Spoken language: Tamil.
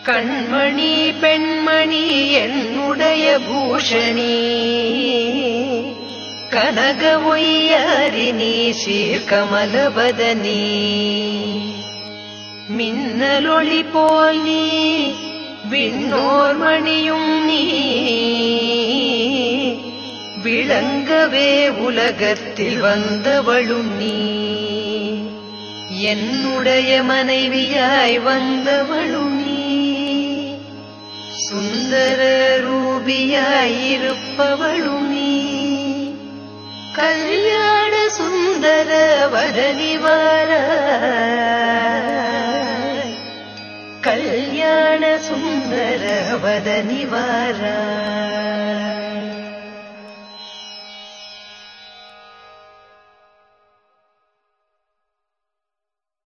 கண்மணி பெண்மணி என்னுடைய பூஷணி கனக ஒய்யாரினி சீர்கமலபதனி மின்னலொளி போல் நீ விண்ணோர் மணியும் நீ விளங்கவே உலகத்தில் வந்தவளும் நீ என்னுடைய மனைவியாய் வந்தவளும் நீ சுந்தர ரூபியாயிருப்பவளும் நீ கல்யாண சுந்தர வதனிவார கல்யாண சுந்தர வதனிவாரா